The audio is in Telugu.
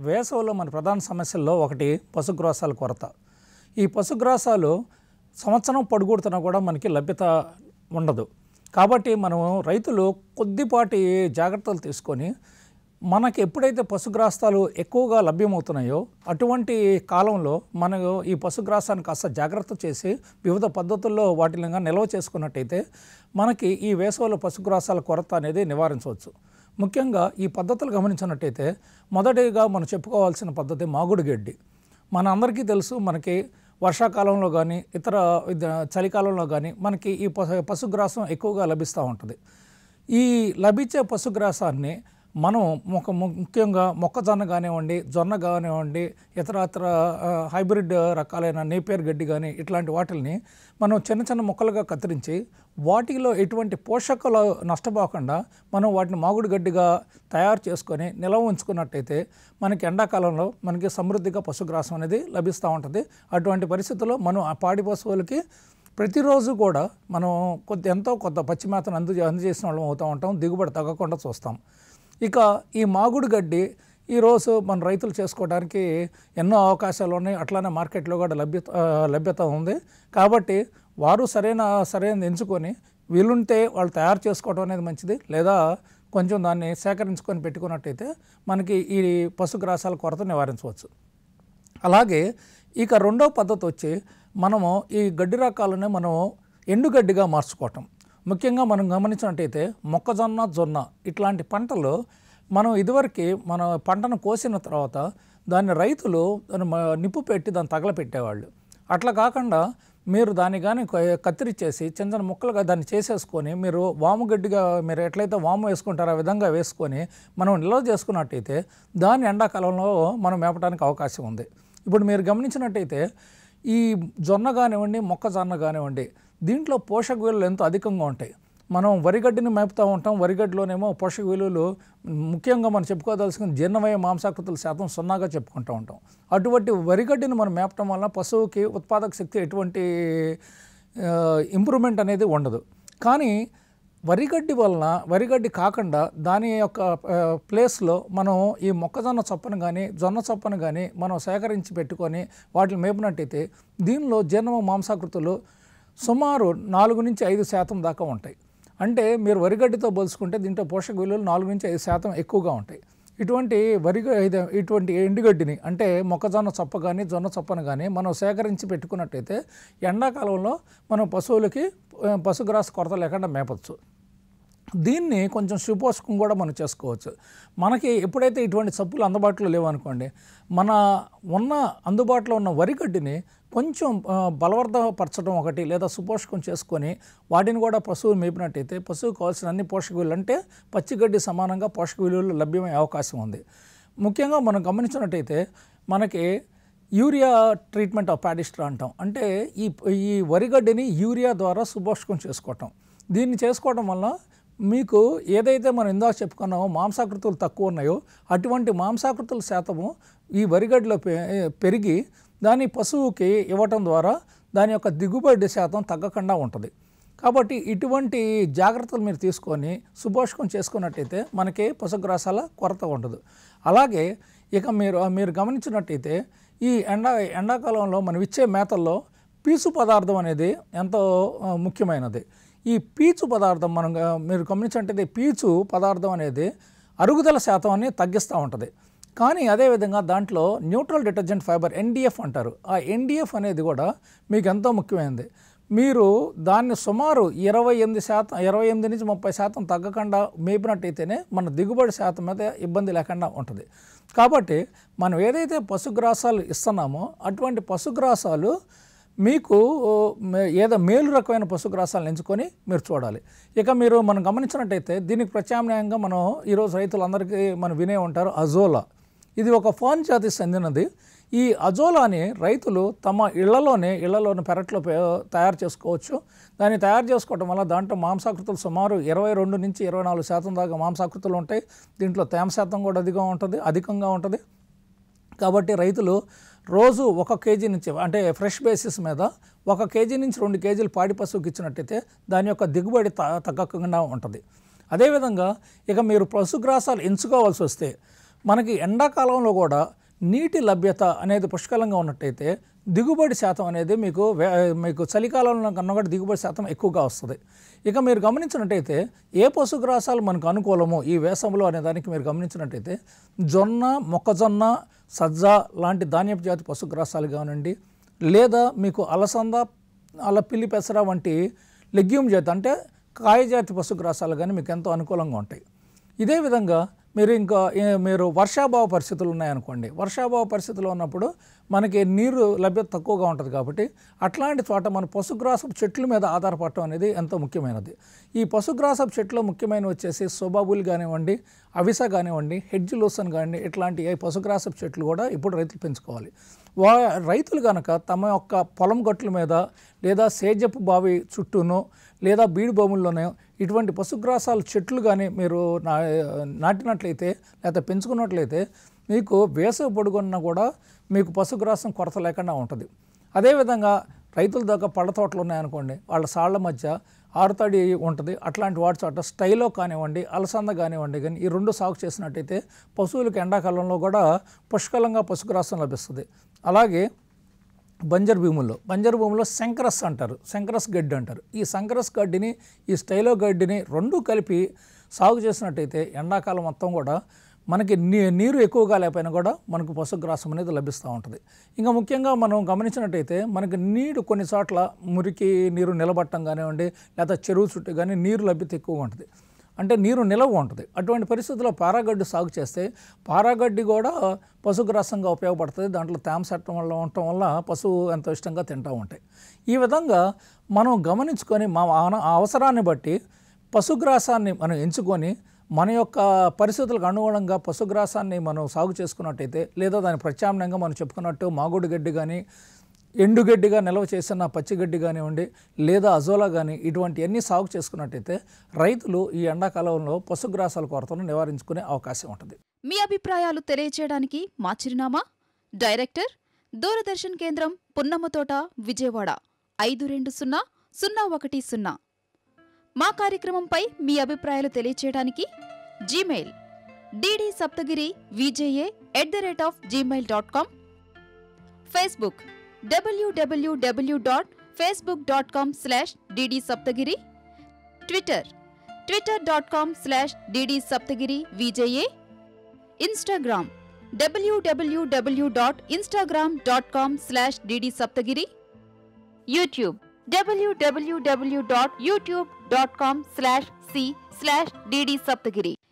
వేసవిలో మన ప్రధాన సమస్యల్లో ఒకటి పశుగ్రాసాల కొరత ఈ పశుగ్రాసాలు సంవత్సరం పొడుగుడుతున్నా కూడా మనకి లభ్యత ఉండదు కాబట్టి మనం రైతులు కొద్దిపాటి జాగ్రత్తలు తీసుకొని మనకి ఎప్పుడైతే పశుగ్రాసాలు ఎక్కువగా లభ్యమవుతున్నాయో అటువంటి కాలంలో మనం ఈ పశుగ్రాసాన్ని కాస్త జాగ్రత్త చేసి వివిధ పద్ధతుల్లో వాటిని నిల్వ చేసుకున్నట్టయితే మనకి ఈ వేసవిలో పశుగ్రాసాల కొరత అనేది నివారించవచ్చు ముఖ్యంగా ఈ పద్ధతులు గమనించినట్టయితే మొదటిగా మనం చెప్పుకోవాల్సిన పద్ధతి మాగుడు గడ్డి మన అందరికీ తెలుసు మనకి వర్షాకాలంలో కానీ ఇతర ఇద- చలికాలంలో కానీ మనకి ఈ పశు పశుగ్రాసం ఎక్కువగా లభిస్తూ ఉంటుంది ఈ లభించే పశుగ్రాసాన్ని మనం మొక్క ముఖ్యంగా మొక్కజొన్న కానివ్వండి జొన్న కానివ్వండి ఇతర ఇతర ఆ, హైబ్రిడ్ రకాలైన నేపేర్ గడ్డి కానీ ఇట్లాంటి వాటిల్ని మనం చిన్న చిన్న ముక్కలుగా కత్తిరించి వాటిలో ఎటువంటి పోషకాలు నష్టపోకుండా మనం వాటిని మాగుడు గడ్డిగా తయారు చేసుకొని నిల్వ ఉంచుకున్నట్టయితే మనకి ఎండాకాలంలో మనకి సమృద్ధిగా పశుగ్రాసం అనేది లభిస్తూ ఉంటుంది అటువంటి పరిస్థితుల్లో మనం ఆ పాడి పశువులకి ప్రతిరోజు కూడా మనం కొద్ది ఎంతో కొత్త పచ్చి మేతను అందు అందజేసిన వాళ్ళం అవుతూ ఉంటాం దిగుబడి తగ్గకుండా చూస్తాం ఇక ఈ మాగుడు గడ్డి ఈరోజు మన రైతులు చేసుకోవడానికి ఎన్నో అవకాశాలు ఉన్నాయి అట్లానే మార్కెట్లో కూడా లభ్యత ఆ, లభ్యత ఉంది కాబట్టి వారు సరైన సరైనది ఎంచుకొని వీలుంటే వాళ్ళు తయారు చేసుకోవడం అనేది మంచిది లేదా కొంచెం దాన్ని సేకరించుకొని పెట్టుకున్నట్టయితే మనకి ఈ పశుగ్రాసాల కొరత నివారించవచ్చు అలాగే ఇక రెండో పద్ధతి వచ్చి మనము ఈ గడ్డి రకాలని మనం ఎండుగడ్డిగా మార్చుకోవటం ముఖ్యంగా మనం గమనించినట్టయితే మొక్కజొన్న జొన్న ఇట్లాంటి పంటలు మనం ఇదివరకు మన పంటను కోసిన తర్వాత దాన్ని రైతులు దాన్ని మ- నిప్పు పెట్టి దాన్ని తగలపెట్టేవాళ్ళు అట్లా కాకుండా మీరు దాన్ని కానీ కత్తిరించేసి చిన్న చిన్న ముక్కలుగా దాన్ని చేసేసుకొని మీరు వాము గడ్డిగా మీరు ఎట్లయితే వాము వేసుకుంటారో ఆ విధంగా వేసుకొని మనం నిల్వ చేసుకున్నట్టయితే దాన్ని ఎండాకాలంలో మనం మేపడానికి అవకాశం ఉంది ఇప్పుడు మీరు గమనించినట్టయితే ఈ జొన్న కానివ్వండి మొక్కజొన్న కానివ్వండి దీంట్లో పోషక విలువలు ఎంతో అధికంగా ఉంటాయి మనం వరిగడ్డిని మేపుతూ ఉంటాం వరిగడ్డిలోనేమో పోషక విలువలు ముఖ్యంగా మనం చెప్పుకోదలసిన జీర్ణమయ్యే మాంసాకృతుల శాతం సున్నాగా చెప్పుకుంటూ ఉంటాం అటువంటి వరిగడ్డిని మనం మేపటం వల్ల పశువుకి ఉత్పాదక శక్తి ఎటువంటి ఇంప్రూవ్మెంట్ అనేది ఉండదు కానీ వరిగడ్డి వలన వరిగడ్డి కాకుండా దాని యొక్క ఆ, ప్లేస్లో మనం ఈ మొక్కజొన్న చొప్పను కానీ జొన్న చొప్పను కానీ మనం సేకరించి పెట్టుకొని వాటిని మేపినట్టయితే దీనిలో జీర్ణ మాంసాకృతులు సుమారు నాలుగు నుంచి ఐదు శాతం దాకా ఉంటాయి అంటే మీరు వరిగడ్డితో పోల్చుకుంటే దీంట్లో పోషక విలువలు నాలుగు నుంచి ఐదు శాతం ఎక్కువగా ఉంటాయి ఇటువంటి వరిగ ఇది- ఇటువంటి ఎండుగడ్డిని అంటే మొక్కజొన్న చొప్ప కానీ జొన్న చొప్పను కానీ మనం సేకరించి పెట్టుకున్నట్టయితే ఎండాకాలంలో మనం పశువులకి ఆ, పశుగ్రాస కొరత లేకుండా మేపచ్చు దీన్ని కొంచెం సుపోషకం కూడా మనం చేసుకోవచ్చు మనకి ఎప్పుడైతే ఇటువంటి సబ్బులు అందుబాటులో లేవనుకోండి మన ఉన్న అందుబాటులో ఉన్న వరిగడ్డిని కొంచెం ఆ, బలవర్ధపరచడం ఒకటి లేదా సుపోషకం చేసుకొని వాటిని కూడా పశువు మేపినట్టయితే పశువుకు కావాల్సిన అన్ని పోషక విలువలు అంటే పచ్చిగడ్డి సమానంగా పోషక విలువలు లభ్యమయ్యే అవకాశం ఉంది ముఖ్యంగా మనం గమనించినట్టయితే మనకి యూరియా ట్రీట్మెంట్ ఆఫ్ పాడిస్ట్రా అంటాం అంటే ఈ ఈ వరిగడ్డిని యూరియా ద్వారా సుపోషకం చేసుకోవటం దీన్ని చేసుకోవడం వల్ల మీకు ఏదైతే మనం ఇందాక చెప్పుకున్నామో మాంసాకృతులు తక్కువ ఉన్నాయో అటువంటి మాంసాకృతుల శాతము ఈ వరిగడ్డిలో పె- పెరిగి దాని పశువుకి ఇవ్వటం ద్వారా దాని యొక్క దిగుబడి శాతం తగ్గకుండా ఉంటుంది కాబట్టి ఇటువంటి జాగ్రత్తలు మీరు తీసుకొని సుపోషకం చేసుకున్నట్టయితే మనకి పశుగ్రాసాల కొరత ఉండదు అలాగే ఇక మీరు మీరు గమనించినట్టయితే ఈ ఎండా ఎండాకాలంలో మనం ఇచ్చే మేతల్లో పీచు పదార్థం అనేది ఎంతో ఆ, ముఖ్యమైనది ఈ పీచు పదార్థం మనం గా- మీరు గమనించినట్టయితే పీచు పదార్థం అనేది అరుగుదల శాతాన్ని తగ్గిస్తూ ఉంటుంది కానీ అదేవిధంగా దాంట్లో న్యూట్రల్ డిటర్జెంట్ ఫైబర్ ఎన్డిఎఫ్ అంటారు ఆ ఎన్డిఎఫ్ అనేది కూడా మీకు ఎంతో ముఖ్యమైనది మీరు దాన్ని సుమారు ఇరవై ఎనిమిది శాతం ఇరవై ఎనిమిది నుంచి ముప్పై శాతం తగ్గకుండా మేపినట్టయితేనే మన దిగుబడి శాతం మీద ఇబ్బంది లేకుండా ఉంటుంది కాబట్టి మనం ఏదైతే పశుగ్రాసాలు ఇస్తున్నామో అటువంటి పశుగ్రాసాలు మీకు మే- ఏదో మేలు రకమైన పశుగ్రాసాలను ఎంచుకొని మీరు చూడాలి ఇక మీరు మనం గమనించినట్టయితే దీనికి ప్రత్యామ్నాయంగా మనం ఈరోజు రైతులందరికీ మనం వినే ఉంటారు అజోలా ఇది ఒక ఫోన్ జాతికి చెందినది ఈ అజోలాని రైతులు తమ ఇళ్లలోనే ఇళ్లలోని పెరట్లో పే- తయారు చేసుకోవచ్చు దాన్ని తయారు చేసుకోవడం వల్ల దాంట్లో మాంసాకృతులు సుమారు ఇరవై రెండు నుంచి ఇరవై నాలుగు శాతం దాకా మాంసాకృతులు ఉంటాయి దీంట్లో తేమ శాతం కూడా అధికంగా ఉంటుంది అధికంగా ఉంటుంది కాబట్టి రైతులు రోజు ఒక కేజీ నుంచి అంటే ఫ్రెష్ బేసిస్ మీద ఒక కేజీ నుంచి రెండు కేజీలు పాడి పశువుకి ఇచ్చినట్టయితే దాని యొక్క దిగుబడి త తగ్గకుండా ఉంటుంది అదేవిధంగా ఇక మీరు పశుగ్రాసాలు ఎంచుకోవాల్సి వస్తే మనకి ఎండాకాలంలో కూడా నీటి లభ్యత అనేది పుష్కలంగా ఉన్నట్టయితే దిగుబడి శాతం అనేది మీకు వే- మీకు చలికాలంలో కన్నా కూడా దిగుబడి శాతం ఎక్కువగా వస్తుంది ఇక మీరు గమనించినట్టయితే ఏ పశుగ్రాసాలు మనకు అనుకూలము ఈ వేసంలో అనే దానికి మీరు గమనించినట్టయితే జొన్న మొక్కజొన్న సజ్జ లాంటి ధాన్యపు జాతి పశుగ్రాసాలు కానివ్వండి లేదా మీకు అలసంద అలా పిల్లి పెసర వంటి లెగ్యూమ్ జాతి అంటే కాయ జాతి పశుగ్రాసాలు కానీ మీకు ఎంతో అనుకూలంగా ఉంటాయి ఇదే విధంగా మీరు ఇంకా ఏ- మీరు వర్షాభావ పరిస్థితులు ఉన్నాయనుకోండి వర్షాభావ పరిస్థితులు ఉన్నప్పుడు మనకి నీరు లభ్యత తక్కువగా ఉంటుంది కాబట్టి అట్లాంటి చోట మన పశుగ్రాసపు చెట్ల మీద ఆధారపడటం అనేది ఎంతో ముఖ్యమైనది ఈ పశుగ్రాసపు చెట్లు ముఖ్యమైన వచ్చేసి సోబాబులు కానివ్వండి అవిస కానివ్వండి హెడ్జ్ లూసన్ కానివ్వండి ఇట్లాంటి ఏ పశుగ్రాసపు చెట్లు కూడా ఇప్పుడు రైతులు పెంచుకోవాలి వా రైతులు కనుక తమ యొక్క పొలం గట్ల మీద లేదా సేజపు బావి చుట్టూనో లేదా బీడు భూముల్లోనో ఇటువంటి పశుగ్రాసాల చెట్లు కానీ మీరు నా నాటినట్లయితే లేదా పెంచుకున్నట్లయితే మీకు వేసవి పొడుగున్నా కూడా మీకు పశుగ్రాసం కొరత లేకుండా ఉంటుంది అదేవిధంగా రైతుల దగ్గర పళ్ళ తోటలు ఉన్నాయనుకోండి వాళ్ళ సాళ్ల మధ్య ఆరుతడి ఉంటుంది అట్లాంటి వాటి చోట స్టైలో కానివ్వండి అలసంద కానివ్వండి కానీ ఈ రెండు సాగు చేసినట్టయితే పశువులకు ఎండాకాలంలో కూడా పుష్కలంగా పశుగ్రాసం లభిస్తుంది అలాగే బంజర్ భూముల్లో బంజర్ భూముల్లో శంకరస్ అంటారు శంకరస్ గడ్డి అంటారు ఈ శంకరస్ గడ్డిని ఈ స్టైలో గడ్డిని రెండు కలిపి సాగు చేసినట్టయితే ఎండాకాలం మొత్తం కూడా మనకి నీ నీరు ఎక్కువగా లేకపోయినా కూడా మనకు పశుగ్రాసం అనేది లభిస్తూ ఉంటుంది ఇంకా ముఖ్యంగా మనం గమనించినట్టయితే మనకి నీరు కొన్ని చోట్ల మురికి నీరు నిలబట్టడం కానివ్వండి లేదా చెరువు చుట్టూ కానీ నీరు లభ్యత ఎక్కువగా ఉంటుంది అంటే నీరు నిలవ ఉంటుంది అటువంటి పరిస్థితుల్లో పారాగడ్డి సాగు చేస్తే పారాగడ్డి కూడా పశుగ్రాసంగా ఉపయోగపడుతుంది దాంట్లో తేమ శాతం వల్ల ఉండటం వల్ల పశువు ఎంతో ఇష్టంగా తింటూ ఉంటాయి ఈ విధంగా మనం గమనించుకొని మా ఆన- ఆ అవసరాన్ని బట్టి పశుగ్రాసాన్ని మనం ఎంచుకొని మన యొక్క పరిస్థితులకు అనుగుణంగా పశుగ్రాసాన్ని మనం సాగు చేసుకున్నట్టయితే లేదా దాని ప్రత్యామ్నాయంగా మనం చెప్పుకున్నట్టు మాగుడు గడ్డి కానీ ఎండుగడ్డిగా నిల్వ చేసిన పచ్చిగడ్డి కానివ్వండి లేదా అజోలా కానీ ఇటువంటి అన్ని సాగు చేసుకున్నట్టయితే రైతులు ఈ ఎండాకాలంలో పశుగ్రాసాల కొరతను నివారించుకునే అవకాశం ఉంటుంది మీ అభిప్రాయాలు తెలియచేయడానికి మా చిరునామా డైరెక్టర్ దూరదర్శన్ కేంద్రం పున్నమ్మతోట విజయవాడ ఐదు రెండు సున్నా సున్నా ఒకటి సున్నా మా కార్యక్రమంపై మీ అభిప్రాయాలు తెలియచేయడానికి Gmail DD Saptagiri VJA at the rate of Gmail dot com Facebook W W W dot Facebook dot com slash DD Saptagiri Twitter Twitter dot com slash DD Saptagiri VJA Instagram W W W dot Instagram dot com slash DD Saptagiri YouTube W W W dot YouTube dot com slash C slash DD Saptagiri